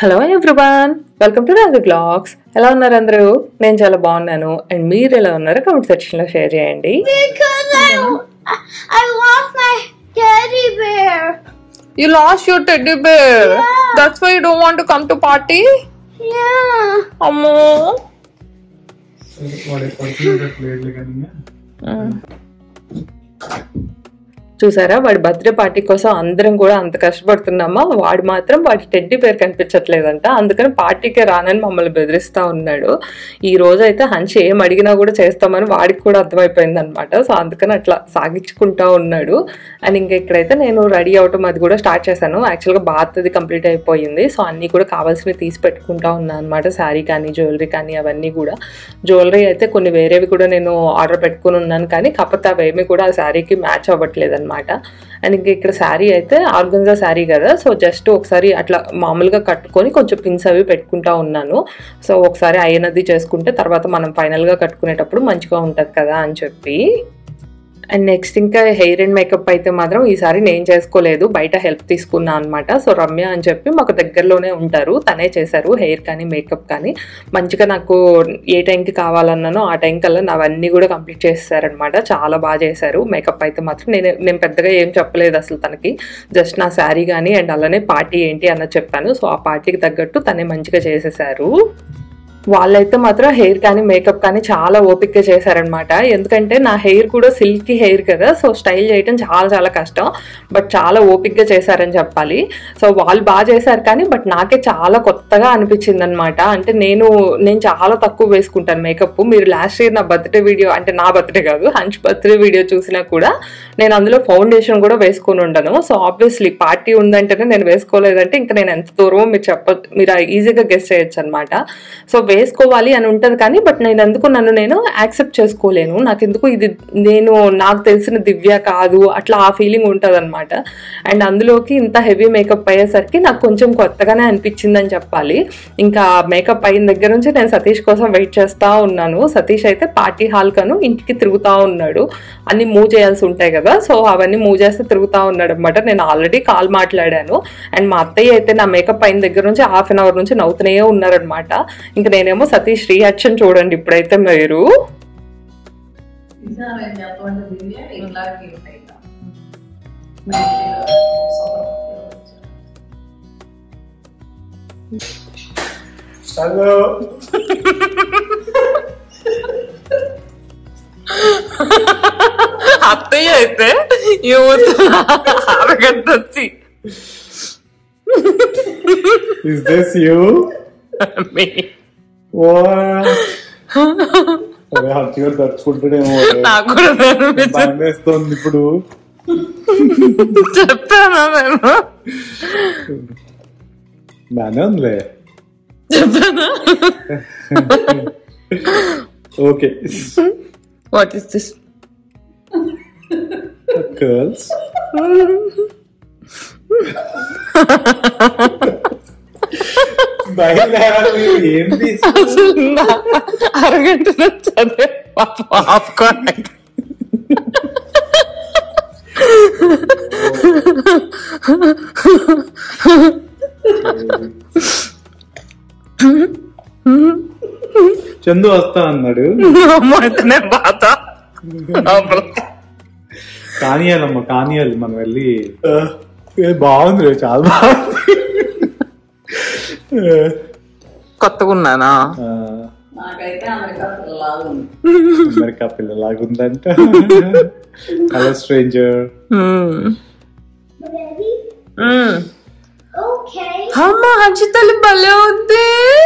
Hello everyone welcome to Raju vlogs ఎలా ఉన్నారు అందరూ నేను చాలా బాగున్నాను అండ్ మీరు ఎలా ఉన్నారో కామెంట్ సెక్షన్ లో షేర్ చేయండి Because I, I lost my teddy bear. You lost your teddy bear that's why you don't want to come to party Yeah. అమ్మో వాడు పడుతున్నట్లేదు కానీ చూసారా వాడి బర్త్డే పార్టీ కోసం అందరం కూడా అంత కష్టపడుతున్నామా వాడు మాత్రం వాడి టెడ్డీ పేరు కనిపించట్లేదంట అందుకని పార్టీకే రానని మమ్మల్ని బెదిరిస్తా ఉన్నాడు ఈ రోజు అయితే హంచి ఏం అడిగినా కూడా చేస్తామని వాడికి కూడా అర్థమైపోయింది అనమాట సో అందుకని అట్లా సాగించుకుంటా ఉన్నాడు అండ్ ఇంకా ఇక్కడైతే నేను రెడీ అవటం అది కూడా స్టార్ట్ చేశాను యాక్చువల్గా బాత్ అది కంప్లీట్ అయిపోయింది సో అన్నీ కూడా కావాల్సినవి తీసి పెట్టుకుంటా ఉన్నాను అనమాట శారీ కానీ జ్యువెలరీ కానీ అవన్నీ కూడా జ్యువెలరీ అయితే కొన్ని వేరేవి కూడా నేను ఆర్డర్ పెట్టుకుని ఉన్నాను కానీ కాకపోతే అవేమి కూడా ఆ శారీకి మ్యాచ్ అవ్వట్లేదు అనమాట అండ్ ఇంకా ఇక్కడ శారీ అయితే ఆర్గంజా శారీ కదా సో జస్ట్ ఒకసారి అట్లా మామూలుగా కట్టుకొని కొంచెం పిన్స్ అవి పెట్టుకుంటా ఉన్నాను సో ఒకసారి అయినది చేసుకుంటే తర్వాత మనం ఫైనల్గా కట్టుకునేటప్పుడు మంచిగా ఉంటుంది కదా అని చెప్పి అండ్ నెక్స్ట్ ఇంకా హెయిర్ అండ్ మేకప్ అయితే మాత్రం ఈసారి నేను చేసుకోలేదు బయట హెల్ప్ తీసుకున్నా అనమాట సో రమ్య అని చెప్పి మాకు దగ్గరలోనే ఉంటారు తనే చేశారు హెయిర్ కానీ మేకప్ కానీ మంచిగా నాకు ఏ టైంకి కావాలన్నానో ఆ టైం కల్లా అవన్నీ కూడా కంప్లీట్ చేసేసారనమాట చాలా బాగా చేశారు మేకప్ అయితే మాత్రం నేను నేను పెద్దగా ఏం చెప్పలేదు అసలు తనకి జస్ట్ నా శారీ కానీ అండ్ అలానే పార్టీ ఏంటి అన్నది చెప్పాను సో ఆ పార్టీకి తగ్గట్టు తనే మంచిగా చేసేసారు వాళ్ళైతే మాత్రం హెయిర్ కానీ మేకప్ కానీ చాలా ఓపిక్గా చేశారనమాట ఎందుకంటే నా హెయిర్ కూడా సిల్కీ హెయిర్ కదా సో స్టైల్ చేయడం చాలా చాలా కష్టం బట్ చాలా ఓపిక్గా చేశారని చెప్పాలి సో వాళ్ళు బాగా చేశారు కానీ బట్ నాకే చాలా కొత్తగా అనిపించింది అనమాట అంటే నేను నేను చాలా తక్కువ వేసుకుంటాను మేకప్ మీరు లాస్ట్ ఇయర్ నా బర్త్డే వీడియో అంటే నా బర్త్డే కాదు హంచ్ బర్త్డే వీడియో చూసినా కూడా నేను అందులో ఫౌండేషన్ కూడా వేసుకొని ఉండను సో ఆబ్వియస్లీ పార్టీ ఉందంటేనే నేను వేసుకోలేదంటే ఇంకా నేను ఎంత దూరమో మీరు చెప్ప మీరు ఈజీగా గెస్ట్ చేయొచ్చు అనమాట సో వేసుకోవాలి అని ఉంటుంది కానీ బట్ నేను ఎందుకు నన్ను నేను యాక్సెప్ట్ చేసుకోలేను నాకు ఎందుకు ఇది నేను నాకు తెలిసిన దివ్య కాదు అట్లా ఆ ఫీలింగ్ ఉంటుంది అనమాట అండ్ అందులోకి ఇంత హెవీ మేకప్ అయ్యేసరికి నాకు కొంచెం కొత్తగానే అనిపించింది అని చెప్పాలి ఇంకా మేకప్ అయిన దగ్గర నుంచి నేను సతీష్ కోసం వెయిట్ చేస్తూ ఉన్నాను సతీష్ అయితే పార్టీ హాల్ కను ఇంటికి తిరుగుతూ ఉన్నాడు అన్ని మూవ్ చేయాల్సి ఉంటాయి కదా సో అవన్నీ మూవ్ చేస్తే తిరుగుతూ ఉన్నాడు అనమాట నేను ఆల్రెడీ కాల్ మాట్లాడాను అండ్ మా అత్తయ్య అయితే నా మేకప్ అయిన దగ్గర నుంచి హాఫ్ అన్ అవర్ నుంచి నవ్వుతూనే ఉన్నారనమాట ఇంకా నేనేమో సతీష్ రియాక్షన్ చూడండి ఇప్పుడైతే మీరు ఈసారి చెప్పండి దివ్య ఇట్లాగే ఉంటాయి హలో అత్తయ్య అయితే యూత్ అరగంట వచ్చి ఇస్ దిస్ యూ అరే హర్షి గారు తడుచుకుంటాడేమో నాకు కూడా అనిపించింది. భయం వేస్తోంది ఇప్పుడు చెప్తానా నేను బానే ఉందిలే okay what is this girls బయలుదేరాలి ఏంటి అరగంట నుంచి అదే పాప్కార్న్ చందు వస్తా అన్నాడు అమ్మాయితేనే బాధ కానియాలమ్మ కానియాలి మనం వెళ్ళి ఏ, బాగుంది రే చాలా బాగుంది కొత్తగా ఉన్నానా ఆ, నాకైతే అమెరికా పిల్లలాగా ఉంది అమెరికా పిల్లలాగుందంట హలో స్ట్రేంజర్ Ready? Okay. అమ్మ హంచితల్లి భలే ఉంది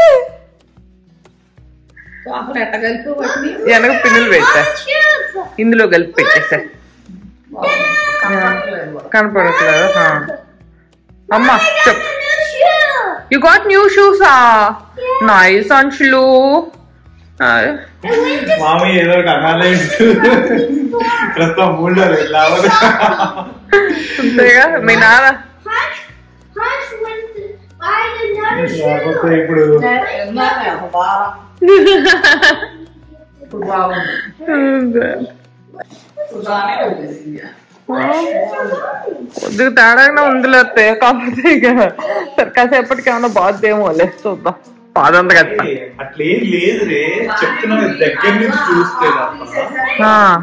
అసలు ఎట్ట కలిపి వాటిని వెనక పిన్నులు పెట్టా Choose. ఇందులో కలిపి పెట్టేసా కనపడట్లేదు కూడా. కనపడట్లేదు అమ్మా చెప్ New shoe. You got new షూసా నైస్ అంచులు I went to మామి ఏదో ఒకటి అనాలే ప్రస్తుతం మూడు లేవదు అంతేగా మీ నాన్న Hunch. Hunch went to buy another shoe. లేకపోతే ఇప్పుడు విన్నానే ఒక వారం ఇప్పుడు బాగుంది ఇప్పుడు బాగానే ఉంది దివ్య కొద్దిగా తేడాగానే ఉందిలే అత్తయ్య కాకపోతే ఇక సరే కాసేపటికి ఏమన్నా బాగుందేమో లే చూద్దాం బాధంత కదా అట్లేం లేదు రే చెప్తున్నా కదా, దగ్గర నుంచి చూస్తే తప్ప.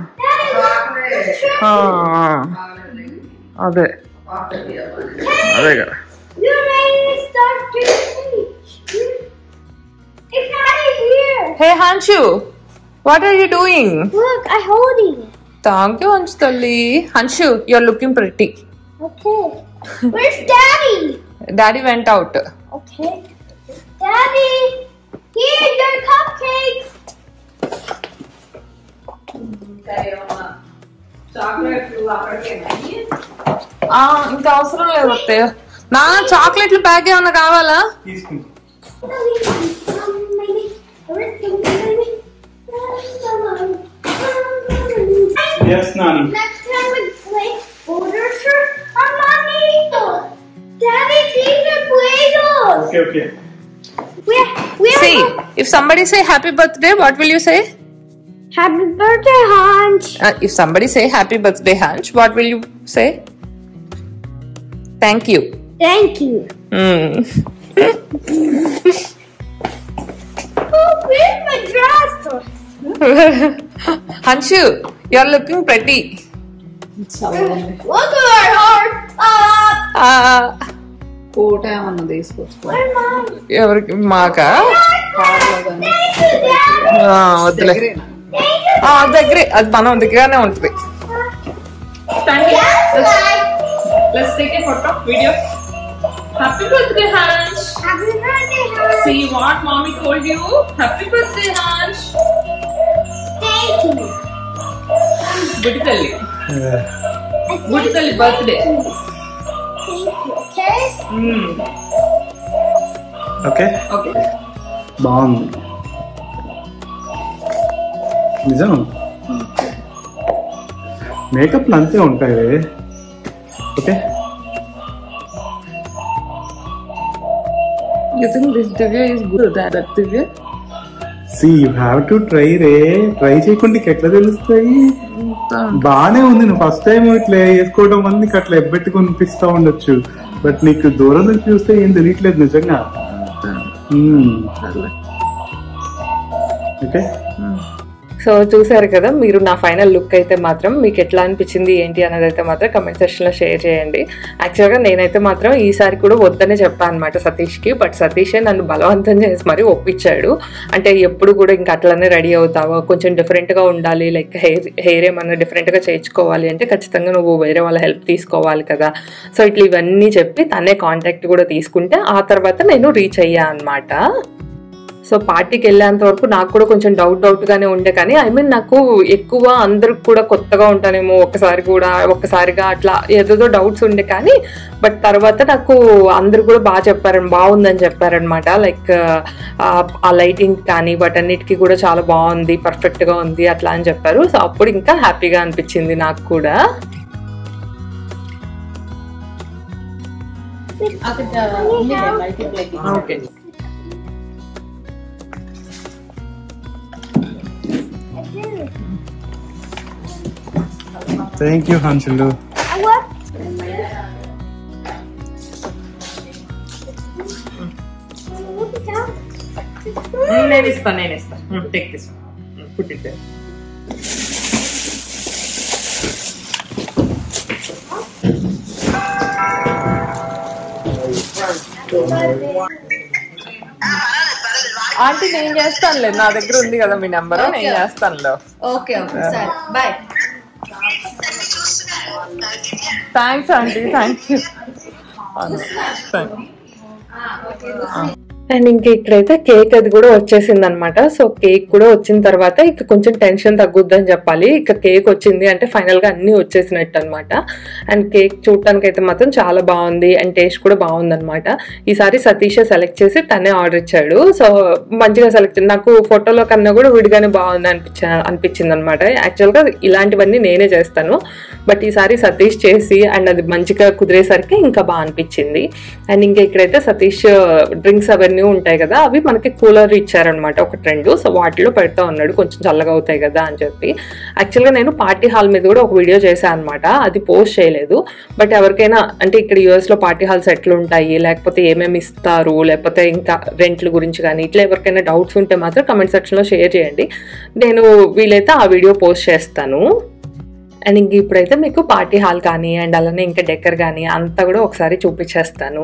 అదే అదే కదా You made me start to teach. It's not here. Hey Hanshu what are you doing Look, I'm holding it. Thank you Hanshu తల్లి Hanshu you are looking pretty Okay. Where's Daddy? Daddy went out Okay. Daddy, here your cupcakes. చాక్లెట్లు అక్కడికేనా ఇంకా అవసరం లేదు అత్తయ్య నా చాక్లెట్లు pack ఏమన్నా కావాలా తీసుకుంటా Yes, Nani. Next time we play order shirt, I'm not eating those. Daddy, these are Play-Dohs. Okay okay We're, we're See, if somebody say happy birthday, what will you say? Happy birthday, Hans. Uh, if somebody say happy birthday, Hansh, what will you say? Thank you. Thank you. Mm. Oh, where's my dress? Hanshu, you are looking pretty. Look at our heart. Uh, Uh, కోట ఏమన్నా తీసుకొచ్చుకో where's mom? ఎవరికి మాకా కార్లో కానీ Thank you, Dad. ఆ, వద్దులే దగ్గరేనా? Thank you. ఆ, దగ్గరే అది మనం దగ్గరగానే ఉంటుంది Yes, bye. Let's take a photo, video. Happy birthday, Hansh. Happy birthday, Hans. See what mommy told you? Happy birthday, Hansh. Thank you. గుడి తల్లి I గుడి said తల్లి birthday thank you, okay? Okay okay బాగుంది నిజం makeup అంతే ఉంటాయి okay You think this Divya is good? That, that Divya? See you have to try రే try చేయకుండా నీకు ఎట్లా తెలుస్తాయి బానే ఉంది నువ్వు ఫస్ట్ టైం ఇట్లా వేసుకోవడం వల్ల నీకు అట్లా ఎబ్బెట్టి కొనిపిస్తా ఉండొచ్చు బట్ నీకు దూరం నుంచి చూస్తే ఏం తెలియట్లేదు నిజంగా ఓకే సో చూసారు కదా మీరు నా ఫైనల్ లుక్ అయితే మాత్రం మీకు ఎట్లా అనిపించింది ఏంటి అనేది అయితే మాత్రం కమెంట్ సెక్షన్లో షేర్ చేయండి యాక్చువల్గా నేనైతే మాత్రం ఈసారి కూడా వద్దనే చెప్పాను అనమాట సతీష్కి బట్ సతీషే నన్ను బలవంతం చేసి మరీ ఒప్పించాడు అంటే ఎప్పుడు కూడా ఇంకా అట్లనే రెడీ అవుతావా కొంచెం డిఫరెంట్గా ఉండాలి లైక్ హెయిర్ హెయిర్ ఏమన్నా డిఫరెంట్గా చేయించుకోవాలి అంటే ఖచ్చితంగా నువ్వు వేరే వాళ్ళ హెల్ప్ తీసుకోవాలి కదా సో ఇట్లా ఇవన్నీ చెప్పి తనే కాంటాక్ట్ కూడా తీసుకుంటే ఆ తర్వాత నేను రీచ్ అయ్యా అనమాట సో పార్టీకి వెళ్ళేంత వరకు నాకు కూడా కొంచెం డౌట్ డౌట్ గానే ఉండే కానీ ఐ మీన్ నాకు ఎక్కువ అందరికి కూడా కొత్తగా ఉంటానేమో ఒక్కసారి కూడా ఒక్కసారిగా అట్లా ఏదేదో డౌట్స్ ఉండే కానీ బట్ తర్వాత నాకు అందరు కూడా బాగా చెప్పారు బాగుందని చెప్పారనమాట లైక్ ఆ లైటింగ్ కానీ వాటన్నిటికీ కూడా చాలా బాగుంది పర్ఫెక్ట్ గా ఉంది అట్లా అని చెప్పారు సో అప్పుడు ఇంకా హ్యాపీగా అనిపించింది నాకు కూడా ఓకే థ్యాంక్ యూ హన్షులు I left. Look at that. నేను ఇస్తాను నేను ఇస్తాను టెక్ దిస్ పుట్టిద్దే ఆంటీ నేను చేస్తానులే నా దగ్గర ఉంది కదా మీ నెంబర్ నేను చేస్తానులే ఓకే ఓకే సరే bye thanks aunty thank you and ఇంక ఇక్కడైతే కేక్ అది కూడా వచ్చేసింది అనమాట సో కేక్ కూడా వచ్చిన తర్వాత ఇక కొంచెం టెన్షన్ తగ్గుద్దని చెప్పాలి ఇక కేక్ వచ్చింది అంటే ఫైనల్ గా అన్ని వచ్చేసినట్టు అనమాట అండ్ కేక్ చూడటానికి అయితే మాత్రం చాలా బాగుంది అండ్ టేస్ట్ కూడా బాగుంది అనమాట ఈసారి సతీష్ సెలెక్ట్ చేసి తనే ఆర్డర్ ఇచ్చాడు సో మంచిగా సెలెక్ట్ నాకు ఫోటోలో కన్నా కూడా విడిగానే బాగుంది అనిపించ అనిపించింది అనమాట యాక్చువల్గా ఇలాంటివన్నీ నేనే చేస్తాను బట్ ఈసారి సతీష్ చేసి అండ్ అది మంచిగా కుదిరేసరికి ఇంకా బాగా అనిపించింది అండ్ ఇంకా ఇక్కడైతే సతీష్ డ్రింక్స్ అవన్నీ చిన్నవి ఉంటాయి కదా అవి మనకి కూలర్ ఇచ్చారనమాట ఒకటి రెండు సో వాటిలో పెడతా ఉన్నాడు కొంచెం చల్లగా అవుతాయి కదా అని చెప్పి యాక్చువల్గా నేను పార్టీ హాల్ మీద కూడా ఒక వీడియో చేశాను అనమాట అది పోస్ట్ చేయలేదు బట్ ఎవరికైనా అంటే ఇక్కడ యూఎస్లో పార్టీ హాల్స్ ఎట్లా ఉంటాయి లేకపోతే ఏమేమి ఇస్తారు లేకపోతే ఇంకా రెంట్ల గురించి కానీ ఇట్లా ఎవరికైనా డౌట్స్ ఉంటే మాత్రం కమెంట్ సెక్షన్లో షేర్ చేయండి నేను వీలైతే ఆ వీడియో పోస్ట్ చేస్తాను అండ్ ఇంక ఇప్పుడైతే మీకు పార్టీ హాల్ కానీ అండ్ అలానే ఇంకా డెక్కర్ కానీ అంతా కూడా ఒకసారి చూపించేస్తాను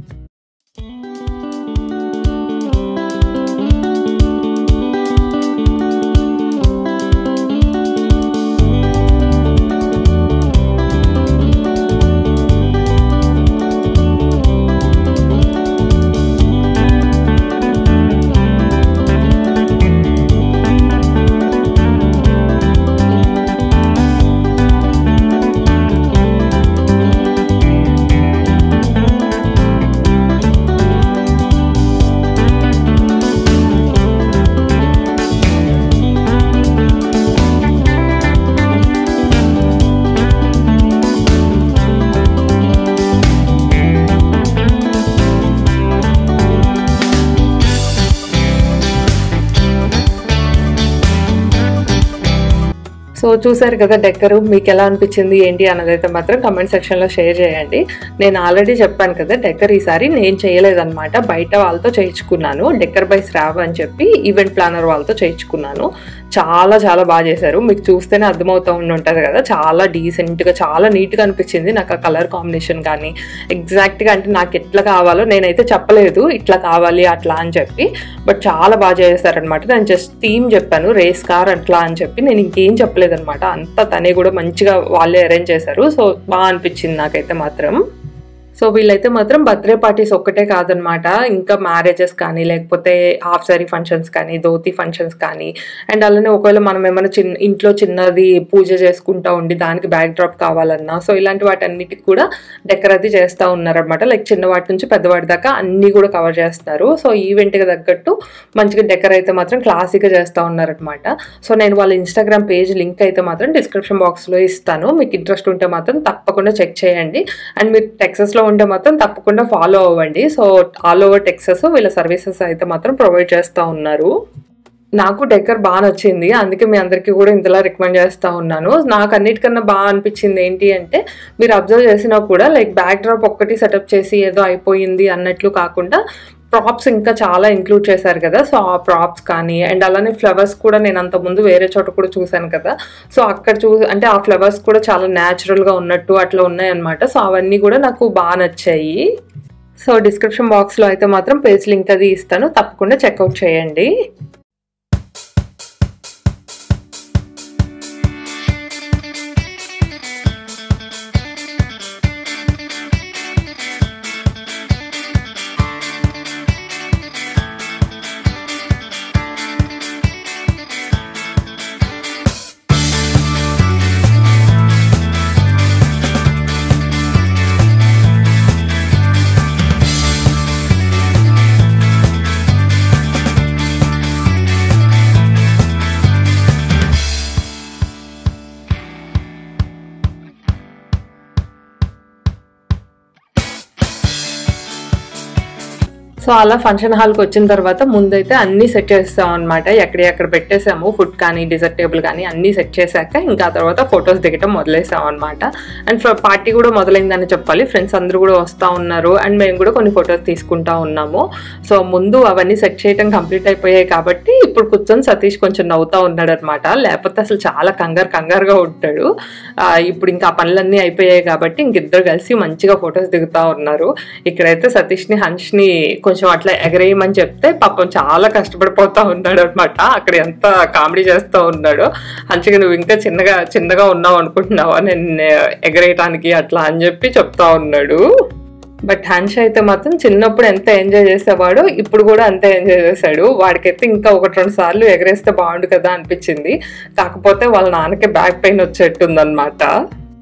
సో చూసారు కదా డెక్కరు మీకు ఎలా అనిపించింది ఏంటి అన్నదైతే మాత్రం కమెంట్ సెక్షన్లో షేర్ చేయండి నేను ఆల్రెడీ చెప్పాను కదా డెక్కర్ ఈసారి నేను చేయలేదన్నమాట బయట వాళ్ళతో చేయించుకున్నాను డెక్కర్ బై శ్రావ్ అని చెప్పి ఈవెంట్ ప్లానర్ వాళ్ళతో చేయించుకున్నాను చాలా చాలా బాగా చేశారు మీకు చూస్తేనే అర్థమవుతూ ఉండి ఉంటుంది కదా చాలా డీసెంట్గా చాలా నీట్గా అనిపించింది నాకు ఆ కలర్ కాంబినేషన్ కానీ ఎగ్జాక్ట్గా అంటే నాకు ఎట్లా కావాలో నేనైతే చెప్పలేదు ఇట్లా కావాలి అట్లా అని చెప్పి బట్ చాలా బాగా చేశారనమాట నేను జస్ట్ థీమ్ చెప్పాను రేస్ కార్ అట్లా అని చెప్పి నేను ఇంకేం చెప్పలేదన్నమాట అంతా తనే కూడా మంచిగా వాళ్ళే అరేంజ్ చేశారు సో బాగా అనిపించింది నాకైతే మాత్రం సో వీళ్ళైతే మాత్రం బర్త్డే పార్టీస్ ఒక్కటే కాదనమాట ఇంకా మ్యారేజెస్ కానీ లేకపోతే హాఫ్ సారీ ఫంక్షన్స్ కానీ ధోతి ఫంక్షన్స్ కానీ అండ్ అలానే ఒకవేళ మనం ఏమైనా చిన్న ఇంట్లో చిన్నది పూజ చేసుకుంటా ఉండి దానికి బ్యాక్ డ్రాప్ కావాలన్నా సో ఇలాంటి వాటన్నిటికి కూడా డెకర్ అది చేస్తూ ఉన్నారనమాట లైక్ చిన్నవాటి నుంచి పెద్దవాటి దాకా అన్నీ కూడా కవర్ చేస్తారు సో ఈవెంట్కి తగ్గట్టు మంచిగా డెకర్ అయితే మాత్రం క్లాసిక్గా చేస్తూ ఉన్నారనమాట సో నేను వాళ్ళ ఇన్స్టాగ్రామ్ పేజ్ లింక్ అయితే మాత్రం డిస్క్రిప్షన్ బాక్స్లో ఇస్తాను మీకు ఇంట్రెస్ట్ ఉంటే మాత్రం తప్పకుండా చెక్ చేయండి అండ్ మీరు టెక్సస్లో ఉంటే మాత్రం తప్పకుండా ఫాలో అవ్వండి సో ఆల్ ఓవర్ టెక్సస్ వీళ్ళ సర్వీసెస్ అయితే మాత్రం ప్రొవైడ్ చేస్తూ ఉన్నారు నాకు డెక్కర్ బాగా నచ్చింది అందుకే మీ అందరికీ కూడా ఇంతలా రికమెండ్ చేస్తూ ఉన్నాను నాకు అన్నిటికన్నా బాగా అనిపించింది ఏంటి అంటే మీరు అబ్జర్వ్ చేసినా కూడా లైక్ బ్యాక్ డ్రాప్ ఒక్కటి సెటప్ చేసి ఏదో అయిపోయింది అన్నట్లు కాకుండా ప్రాప్స్ ఇంకా చాలా ఇంక్లూడ్ చేశారు కదా సో ఆ ప్రాప్స్ కానీ అండ్ అలానే ఫ్లవర్స్ కూడా నేను అంత ముందు వేరే చోట కూడా చూశాను కదా సో అక్కడ చూ అంటే ఆ ఫ్లవర్స్ కూడా చాలా న్యాచురల్గా ఉన్నట్టు అట్లా ఉన్నాయన్నమాట సో అవన్నీ కూడా నాకు బాగా నచ్చాయి సో డిస్క్రిప్షన్ బాక్స్లో అయితే మాత్రం పేజ్ లింక్ అది ఇస్తాను తప్పకుండా చెక్అవుట్ చేయండి సో అలా ఫంక్షన్ హాల్కి వచ్చిన తర్వాత ముందైతే అన్ని సెట్ చేస్తాం అనమాట ఎక్కడ ఎక్కడ పెట్టేసాము ఫుడ్ కానీ డిజర్ట్ టేబుల్ కానీ అన్ని సెట్ చేశాక ఇంకా ఆ తర్వాత ఫొటోస్ దిగటం మొదలేసాం అనమాట అండ్ పార్టీ కూడా మొదలైందని చెప్పాలి ఫ్రెండ్స్ అందరూ కూడా వస్తూ ఉన్నారు అండ్ మేము కూడా కొన్ని ఫొటోస్ తీసుకుంటా ఉన్నాము సో ముందు అవన్నీ సెట్ చేయడం కంప్లీట్ అయిపోయాయి కాబట్టి ఇప్పుడు కూర్చొని సతీష్ కొంచెం నవ్వుతా ఉన్నాడు అనమాట లేకపోతే అసలు చాలా కంగారు కంగారుగా ఉంటాడు ఆ, ఇప్పుడు ఇంకా ఆ పనులన్నీ అయిపోయాయి కాబట్టి ఇంకిద్దరు కలిసి మంచిగా ఫొటోస్ దిగుతా ఉన్నారు ఇక్కడైతే సతీష్ని హన్ష్ని కొంచెం అట్లా ఎగరేయమని చెప్తే పాపం చాలా కష్టపడిపోతా ఉన్నాడు అనమాట అక్కడ ఎంత కామెడీ చేస్తూ ఉన్నాడు హన్షిగా నువ్వు ఇంకా చిన్నగా చిన్నగా ఉన్నావు అనుకుంటున్నావా నేను ఎగరేయటానికి అట్లా అని చెప్పి చెప్తా ఉన్నాడు బట్ హన్ష్ అయితే మాత్రం చిన్నప్పుడు ఎంత ఎంజాయ్ చేసేవాడో ఇప్పుడు కూడా అంతే ఎంజాయ్ చేశాడు వాడికైతే ఇంకా ఒకటి రెండు సార్లు ఎగరేస్తే బాగుండు కదా అనిపించింది కాకపోతే వాళ్ళ నాన్నకి బ్యాక్ పెయిన్ వచ్చేట్టుందన్నమాట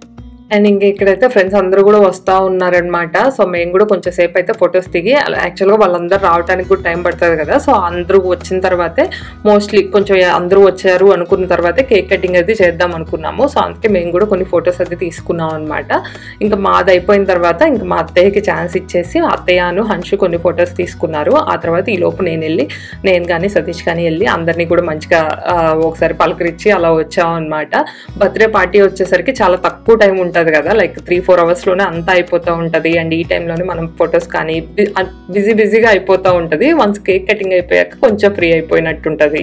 అండ్ ఇంక ఇక్కడైతే ఫ్రెండ్స్ అందరూ కూడా వస్తూ ఉన్నారనమాట సో మేము కూడా కొంచెం సేపు అయితే ఫొటోస్ దిగి యాక్చువల్గా వాళ్ళందరూ రావడానికి కూడా టైం పడుతుంది కదా సో అందరూ వచ్చిన తర్వాతే మోస్ట్లీ కొంచెం అందరూ వచ్చారు అనుకున్న తర్వాతే కేక్ కటింగ్ అయితే చేద్దాం అనుకున్నాము సో అందుకే మేము కూడా కొన్ని ఫొటోస్ అయితే తీసుకున్నాం అనమాట ఇంకా మాది అయిపోయిన తర్వాత ఇంకా మా అత్తయ్యకి ఛాన్స్ ఇచ్చేసి అత్తయ్యను హన్షు కొన్ని ఫొటోస్ తీసుకున్నారు ఆ తర్వాత ఈ లోపు నేను వెళ్ళి నేను కానీ సతీష్ కానీ వెళ్ళి అందరినీ కూడా మంచిగా ఆ, ఒకసారి పలకరించి అలా వచ్చాం అనమాట బర్త్డే పార్టీ వచ్చేసరికి చాలా తక్కువ టైం ఉంటుంది కదా లైక్ త్రీ ఫోర్ అవర్స్లోనే అంతా అయిపోతూ ఉంటుంది అండ్ ఈ టైంలోనే మనం ఫొటోస్ కానీ బిజీ బిజీగా అయిపోతూ ఉంటుంది వన్స్ కేక్ కటింగ్ అయిపోయాక కొంచెం ఫ్రీ అయిపోయినట్టు ఉంటుంది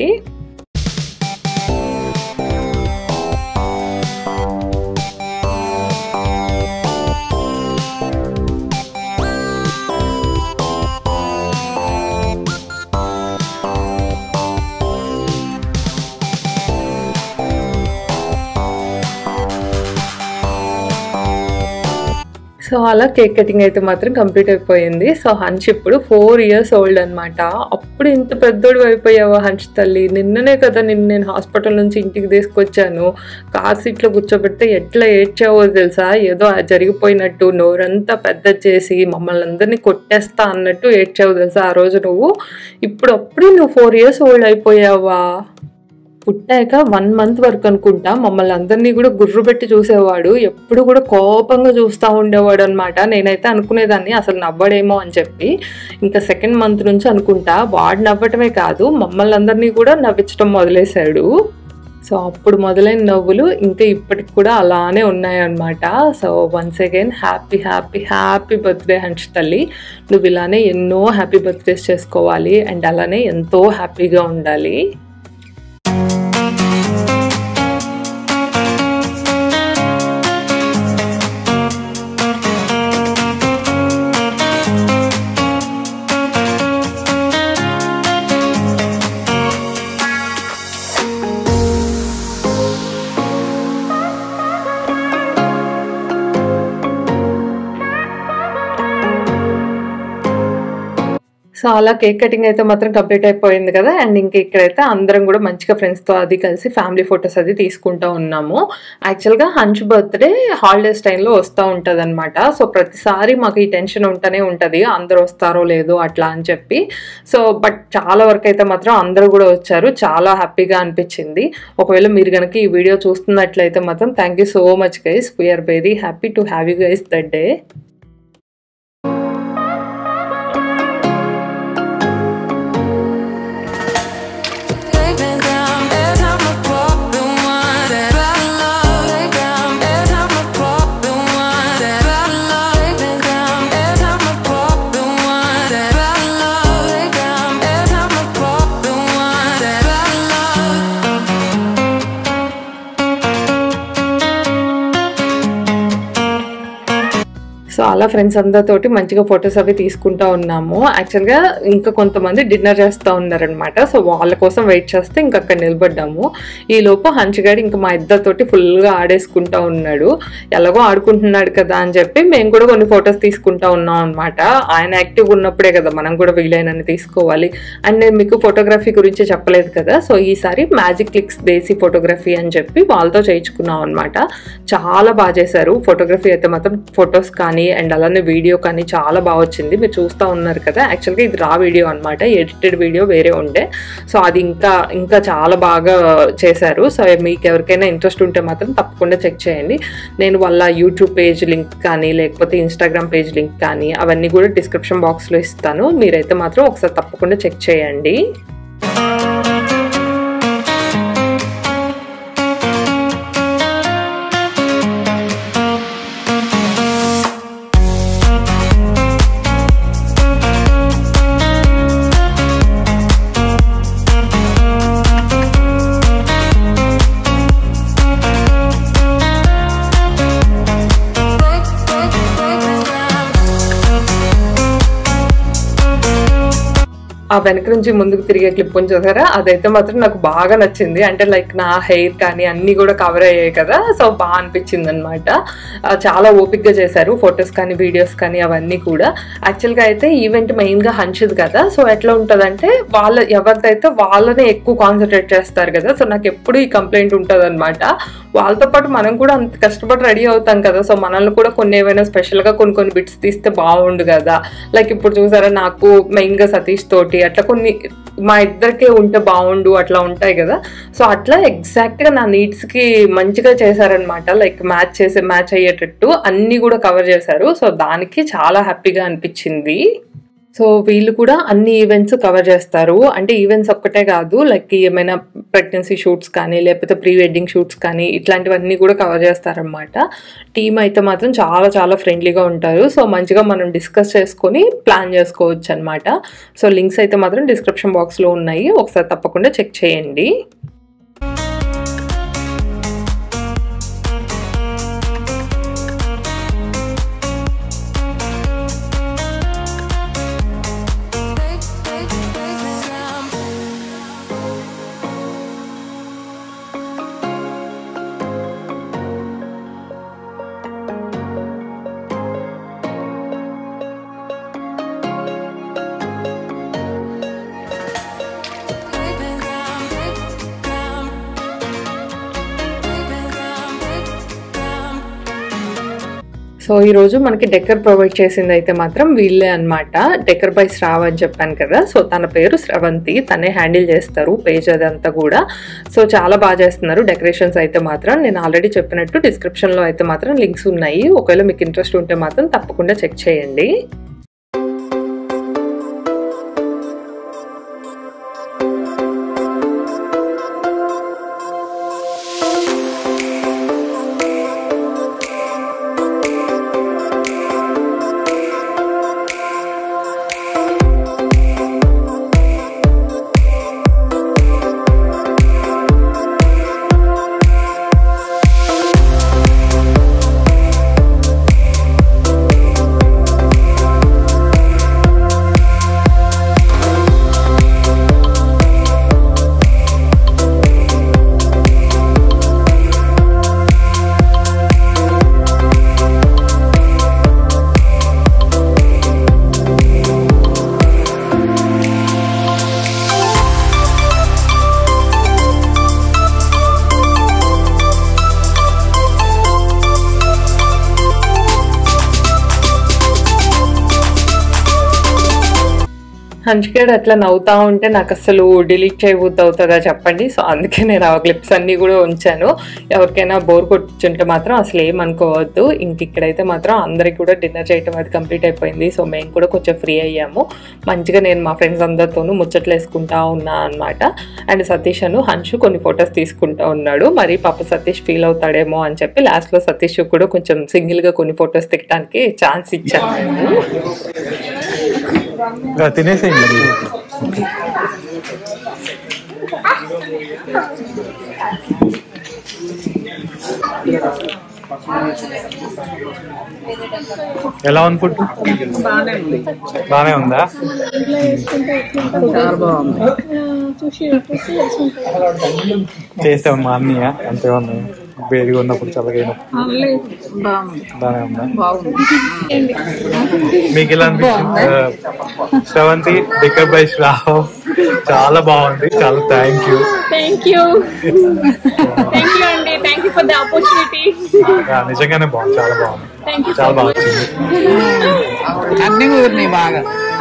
సో అలా కేక్ కటింగ్ అయితే మాత్రం కంప్లీట్ అయిపోయింది సో హన్ష్ ఇప్పుడు ఫోర్ ఇయర్స్ ఓల్డ్ అనమాట అప్పుడు ఇంత పెద్దోడు అయిపోయావా హన్ష్ తల్లి నిన్ననే కదా నిన్ను నేను హాస్పిటల్ నుంచి ఇంటికి తీసుకొచ్చాను కార్ సీట్లో కూర్చోబెడితే ఎట్లా ఏడ్చావో తెలుసా ఏదో ఆ జరిగిపోయినట్టు నోరంతా పెద్ద చేసి మమ్మల్ని అందరినీ కొట్టేస్తా అన్నట్టు ఏడ్చావు తెలుసా ఆ రోజు నువ్వు ఇప్పుడు అప్పుడే నువ్వు ఫోర్ ఇయర్స్ ఓల్డ్ అయిపోయావా పుట్టాక వన్ మంత్ వరకు అనుకుంటా మమ్మల్ని అందరినీ కూడా గుర్రు పెట్టి చూసేవాడు ఎప్పుడు కూడా కోపంగా చూస్తూ ఉండేవాడు అనమాట నేనైతే అనుకునేదాన్ని అసలు నవ్వడేమో అని చెప్పి ఇంకా సెకండ్ మంత్ నుంచి అనుకుంటా వాడు నవ్వటమే కాదు మమ్మల్ని అందరినీ కూడా నవ్వించడం మొదలేశాడు సో అప్పుడు మొదలైన నవ్వులు ఇంకా ఇప్పటికి కూడా అలానే ఉన్నాయన్నమాట so once again happy happy happy birthday Hanch తల్లి నువ్వు ఇలానే ఎన్నో హ్యాపీ బర్త్డేస్ చేసుకోవాలి అండ్ అలానే ఎంతో హ్యాపీగా ఉండాలి సో అలా కేక్ కటింగ్ అయితే మాత్రం కంప్లీట్ అయిపోయింది కదా అండ్ ఇంక ఇక్కడైతే అందరం కూడా మంచిగా ఫ్రెండ్స్తో అది కలిసి ఫ్యామిలీ ఫొటోస్ అది తీసుకుంటూ ఉన్నాము యాక్చువల్గా హంచ్ బర్త్డే హాలిడేస్ టైంలో వస్తూ ఉంటుంది అనమాట సో ప్రతిసారి మాకు ఈ టెన్షన్ ఉంటూనే ఉంటుంది అందరూ వస్తారో లేదో అట్లా అని చెప్పి సో బట్ చాలా వరకు అయితే మాత్రం అందరూ కూడా వచ్చారు చాలా హ్యాపీగా అనిపించింది ఒకవేళ మీరు కనుక ఈ వీడియో చూస్తున్నట్లయితే మాత్రం thank you so much guys we're very happy to have you guys that day so అలా ఫ్రెండ్స్ అందరితోటి మంచిగా ఫొటోస్ అవి తీసుకుంటా ఉన్నాము యాక్చువల్గా ఇంకా కొంతమంది డిన్నర్ చేస్తూ ఉన్నారనమాట సో వాళ్ళ కోసం వెయిట్ చేస్తే ఇంకా అక్కడ నిలబడ్డాము ఈ లోపు హంచగాడు ఇంకా మా ఇద్దరితోటి ఫుల్గా ఆడేసుకుంటా ఉన్నాడు ఎలాగో ఆడుకుంటున్నాడు కదా అని చెప్పి మేము కూడా కొన్ని ఫొటోస్ తీసుకుంటా ఉన్నాం అనమాట ఆయన యాక్టివ్ ఉన్నప్పుడే కదా మనం కూడా వీలైనన్ని తీసుకోవాలి అండ్ నేను మీకు ఫోటోగ్రఫీ గురించి చెప్పలేదు కదా సో ఈసారి మ్యాజిక్ క్లిక్స్ దేశీ ఫోటోగ్రఫీ అని చెప్పి వాళ్ళతో చేయించుకున్నాం అనమాట చాలా బాగా చేశారు ఫోటోగ్రఫీ అయితే మాత్రం ఫొటోస్ కానీ అండ్ అలానే వీడియో కానీ చాలా బాగా వచ్చింది మీరు చూస్తూ ఉన్నారు కదా యాక్చువల్గా ఇది రా వీడియో అనమాట ఎడిటెడ్ వీడియో వేరే ఉండే సో అది ఇంకా ఇంకా చాలా బాగా చేశారు సో మీకు ఎవరికైనా ఇంట్రెస్ట్ ఉంటే మాత్రం తప్పకుండా చెక్ చేయండి నేను వాళ్ళ యూట్యూబ్ పేజ్ లింక్ కానీ లేకపోతే ఇన్స్టాగ్రామ్ పేజ్ లింక్ కానీ అవన్నీ కూడా డిస్క్రిప్షన్ బాక్స్లో ఇస్తాను మీరైతే మాత్రం ఒకసారి తప్పకుండా చెక్ చేయండి ఆ వెనక నుంచి ముందుకు తిరిగే క్లిప్ ఉంది చూసారా అదైతే మాత్రం నాకు బాగా నచ్చింది అంటే లైక్ నా హెయిర్ కానీ అన్నీ కూడా కవర్ అయ్యాయి కదా సో బాగా అనిపించింది అనమాట చాలా ఓపిక్గా చేశారు ఫొటోస్ కానీ వీడియోస్ కానీ అవన్నీ కూడా యాక్చువల్గా అయితే ఈవెంట్ మెయిన్గా హంచిది కదా సో ఎట్లా ఉంటుందంటే వాళ్ళ ఎవరిదైతే వాళ్ళనే ఎక్కువ కాన్సన్ట్రేట్ చేస్తారు కదా సో నాకు ఎప్పుడు ఈ కంప్లైంట్ ఉంటుంది అనమాట వాళ్ళతో పాటు మనం కూడా అంత కష్టపడి రెడీ అవుతాం కదా సో మనల్ని కూడా కొన్ని ఏవైనా స్పెషల్గా కొన్ని కొన్ని బిట్స్ తీస్తే బాగుండు కదా లైక్ ఇప్పుడు చూసారా నాకు మెయిన్గా సతీష్ తోటి అట్లా కొన్ని మా ఇద్దరికే ఉంటే బాగుండు అట్లా ఉంటాయి కదా సో అట్లా ఎగ్జాక్ట్గా నా నీడ్స్కి మంచిగా చేశారనమాట లైక్ మ్యాచ్ చేసే మ్యాచ్ అయ్యేటట్టు అన్నీ కూడా కవర్ చేశారు సో దానికి చాలా హ్యాపీగా అనిపించింది సో వీళ్ళు కూడా అన్ని ఈవెంట్స్ కవర్ చేస్తారు అంటే ఈవెంట్స్ ఒక్కటే కాదు లైక్ ఏమైనా ప్రెగ్నెన్సీ షూట్స్ కానీ లేకపోతే ప్రీ వెడ్డింగ్ షూట్స్ కానీ ఇట్లాంటివన్నీ కూడా కవర్ చేస్తారనమాట టీమ్ అయితే మాత్రం చాలా చాలా ఫ్రెండ్లీగా ఉంటారు సో మంచిగా మనం డిస్కస్ చేసుకొని ప్లాన్ చేసుకోవచ్చు అనమాట సో లింక్స్ అయితే మాత్రం డిస్క్రిప్షన్ బాక్స్లో ఉన్నాయి ఒకసారి తప్పకుండా చెక్ చేయండి సో ఈరోజు మనకి డెక్కర్ ప్రొవైడ్ చేసింది అయితే మాత్రం వీళ్ళే అనమాట డెక్కర్ బై శ్రావ్ అని చెప్పాను కదా సో తన పేరు స్రవంతి తనే హ్యాండిల్ చేస్తారు పేజ్ అదంతా కూడా సో చాలా బాగా చేస్తున్నారు డెకరేషన్స్ అయితే మాత్రం నేను ఆల్రెడీ చెప్పినట్టు డిస్క్రిప్షన్లో అయితే మాత్రం లింక్స్ ఉన్నాయి ఒకవేళ మీకు ఇంట్రెస్ట్ ఉంటే మాత్రం తప్పకుండా చెక్ చేయండి హంచుకేడ్ అట్లా నవ్వుతా ఉంటే నాకు అసలు డిలీట్ చేయబుద్ది అవుతుందా చెప్పండి సో అందుకే నేను ఆ క్లిప్స్ అన్నీ కూడా ఉంచాను ఎవరికైనా బోర్ కొట్టించుంటే మాత్రం అసలు ఏమనుకోవద్దు ఇంక ఇక్కడైతే మాత్రం అందరికి కూడా డిన్నర్ చేయటం అది కంప్లీట్ అయిపోయింది సో మేము కూడా కొంచెం ఫ్రీ అయ్యాము మంచిగా నేను మా ఫ్రెండ్స్ అందరితోనూ ముచ్చట్లు వేసుకుంటా ఉన్నా అనమాట అండ్ సతీష్ అను హన్షు కొన్ని ఫొటోస్ తీసుకుంటా ఉన్నాడు మరి పాప సతీష్ ఫీల్ అవుతాడేమో అని చెప్పి లాస్ట్లో సతీష్ కూడా కొంచెం సింగిల్గా కొన్ని ఫొటోస్ తిక్కడానికి ఛాన్స్ ఇచ్చాను నేను ఇంకా తినేసేయండి ఎలా ఉంది ఫుడ్ బాగానే ఉందా చాలా బాగుంది చేసాం మా అన్నయ్య అంతే ఉన్నాయి వేడిగా ఉన్నప్పుడు చల్లగా లేదు బాగుంది బాగానే ఉందా బాగుంది మీకు ఎలా అనిపించింది ఆ, శ్రవంతి డిక్కర్ బై శ్రావ్ చాలా బాగుంది చాలా thank you thank you thank you అండి thank you for the opportunity నిజంగానే బాగుంది చాలా బాగుంది థ్యాంక్ యూ చాలా బాగా వచ్చింది అన్ని ఊరినాయి బాగా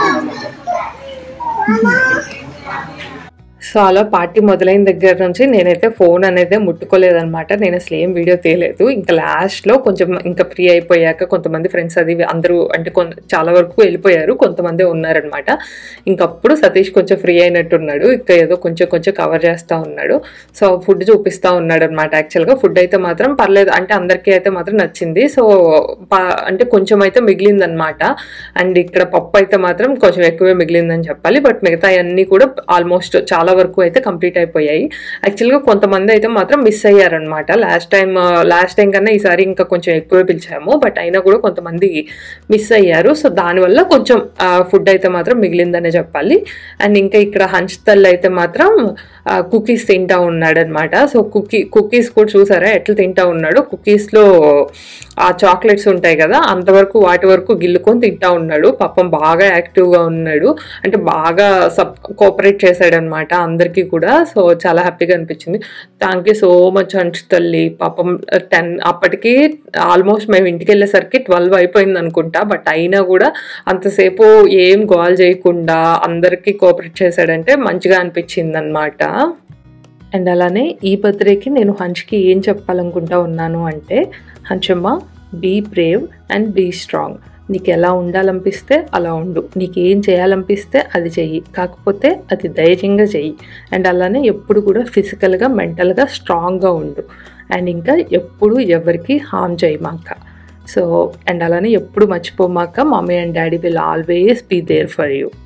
సో అలా పార్టీ మొదలైన దగ్గర నుంచి నేనైతే ఫోన్ అనేది ముట్టుకోలేదన్నమాట నేను అసలు ఏం వీడియో తీయలేదు ఇంకా లాస్ట్లో కొంచెం ఇంకా ఫ్రీ అయిపోయాక కొంతమంది ఫ్రెండ్స్ అది అందరూ అంటే కొంత చాలా వరకు వెళ్ళిపోయారు కొంతమంది ఉన్నారనమాట ఇంకప్పుడు సతీష్ కొంచెం ఫ్రీ అయినట్టున్నాడు ఇంకా ఏదో కొంచెం కొంచెం కవర్ చేస్తూ ఉన్నాడు సో ఫుడ్ చూపిస్తూ ఉన్నాడు అనమాట యాక్చువల్గా ఫుడ్ అయితే మాత్రం పర్లేదు అంటే అందరికీ అయితే మాత్రం నచ్చింది సో ప- అంటే కొంచెం అయితే మిగిలిందనమాట అండ్ ఇక్కడ పప్పు అయితే మాత్రం కొంచెం ఎక్కువే మిగిలిందని చెప్పాలి బట్ మిగతా అన్నీ కూడా ఆల్మోస్ట్ చాలా వరకు వరకు అయితే కంప్లీట్ అయిపోయాయి యాక్చువల్గా కొంతమంది అయితే మాత్రం మిస్ అయ్యారనమాట లాస్ట్ టైం లాస్ట్ టైం కన్నా ఈసారి ఇంకా కొంచెం ఎక్కువే పిలిచాము బట్ అయినా కూడా కొంతమంది మిస్ అయ్యారు సో దానివల్ల కొంచెం ఫుడ్ అయితే మాత్రం మిగిలిందనే చెప్పాలి అండ్ ఇంకా ఇక్కడ హంచుతల్ అయితే మాత్రం కుకీస్ తింటా ఉన్నాడు అనమాట సో కుకీ కుకీస్ కూడా చూసారా ఎట్లా తింటా ఉన్నాడు కుకీస్లో ఆ చాక్లెట్స్ ఉంటాయి కదా అంతవరకు వాటి వరకు గిల్లుకొని తింటా ఉన్నాడు పాపం బాగా యాక్టివ్గా ఉన్నాడు అంటే బాగా సబ్ కోఆపరేట్ చేశాడనమాట అందరికీ కూడా సో చాలా హ్యాపీగా అనిపించింది థ్యాంక్ యూ సో మచ్ అంచు తల్లి పాపం టెన్ అప్పటికి ఆల్మోస్ట్ మేము ఇంటికి వెళ్ళేసరికి ట్వెల్వ్ అయిపోయింది అనుకుంటా బట్ అయినా కూడా అంతసేపు ఏం గోల్ చేయకుండా అందరికీ కోఆపరేట్ చేశాడంటే మంచిగా అనిపించింది అనమాట అండ్ అలానే ఈ బర్త్డేకి నేను హంచ్కి ఏం చెప్పాలనుకుంటా ఉన్నాను అంటే హంచమ్మ be brave and be strong నీకు ఎలా ఉండాలనిపిస్తే అలా ఉండు నీకు ఏం చేయాలనిపిస్తే అది చెయ్యి కాకపోతే అది ధైర్యంగా చెయ్యి అండ్ అలానే ఎప్పుడు కూడా ఫిజికల్గా మెంటల్గా స్ట్రాంగ్గా ఉండు అండ్ ఇంకా ఎప్పుడు ఎవరికి హామ్ చేయమాక సో అండ్ అలానే ఎప్పుడు మర్చిపోమాక mummy and daddy will always be there for you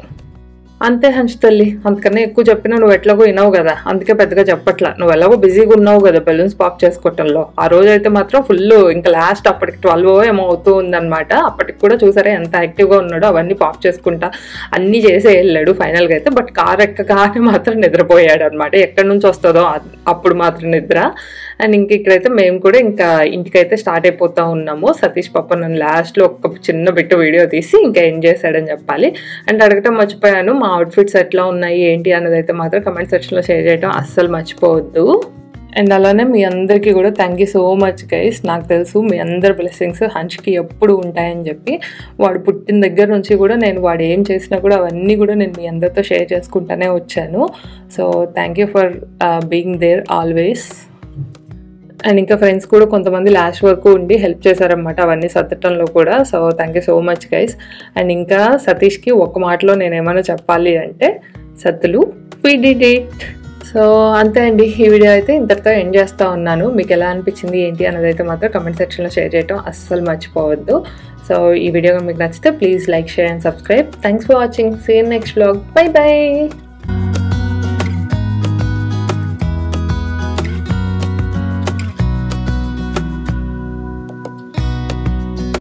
అంతే హంచ్ తల్లి అంతకన్నా ఎక్కువ చెప్పినా నువ్వు ఎట్లాగో వినవు కదా అందుకే పెద్దగా చెప్పట్లా నువ్వు ఎలాగో బిజీగా ఉన్నావు కదా బెలూన్స్ పాప్ చేసుకోవటంలో ఆ రోజు అయితే మాత్రం ఫుల్ ఇంకా లాస్ట్ అప్పటికి ట్వెల్వ్ ఏమో అవుతూ ఉందన్నమాట అప్పటికి కూడా చూసారా ఎంత యాక్టివ్గా ఉన్నాడో అవన్నీ పాప్ చేసుకుంటా అన్నీ చేసే వెళ్ళాడు ఫైనల్గా అయితే బట్ కార్ ఎక్కగానే మాత్రం నిద్రపోయాడు అనమాట ఎక్కడి నుంచి వస్తుందో అ- అప్పుడు మాత్రం నిద్ర అండ్ ఇంక ఇక్కడైతే మేము కూడా ఇంకా ఇంటికైతే స్టార్ట్ అయిపోతా ఉన్నాము సతీష్ పాప నన్ను లాస్ట్లో ఒక చిన్న బిట్టు వీడియో తీసి ఇంకా ఎండ్ చేశాడని చెప్పాలి అండ్ అడగటం మర్చిపోయాను మా అవుట్ఫిట్స్ ఎట్లా ఉన్నాయి ఏంటి అన్నది అయితే మాత్రం కమెంట్ సెక్షన్లో షేర్ చేయడం అస్సలు మర్చిపోవద్దు అండ్ అలానే మీ అందరికీ కూడా thank you so much guys నాకు తెలుసు మీ అందరి బ్లెస్సింగ్స్ హంచ్కి ఎప్పుడు ఉంటాయని చెప్పి వాడు పుట్టిన దగ్గర నుంచి కూడా నేను వాడు ఏం చేసినా కూడా అవన్నీ కూడా నేను మీ అందరితో షేర్ చేసుకుంటానే వచ్చాను so thank you for being there always and ఇంకా ఫ్రెండ్స్ కూడా కొంతమంది లాస్ట్ వరకు ఉండి హెల్ప్ చేశారనమాట అవన్నీ సర్దటంలో కూడా so thank you so much guys and ఇంకా సతీష్కి ఒక మాటలో నేను ఏమైనా చెప్పాలి అంటే సత్తులు వి డిడ్ ఇట్ సో అంతే అండి ఈ వీడియో అయితే ఇంతటితో ఎండ్ చేస్తూ ఉన్నాను మీకు ఎలా అనిపించింది ఏంటి అన్నది అయితే మాత్రం కమెంట్ సెక్షన్లో షేర్ చేయడం అస్సలు మర్చిపోవద్దు సో ఈ వీడియో మీకు నచ్చితే please like share and subscribe thanks for watching see in next vlog bye by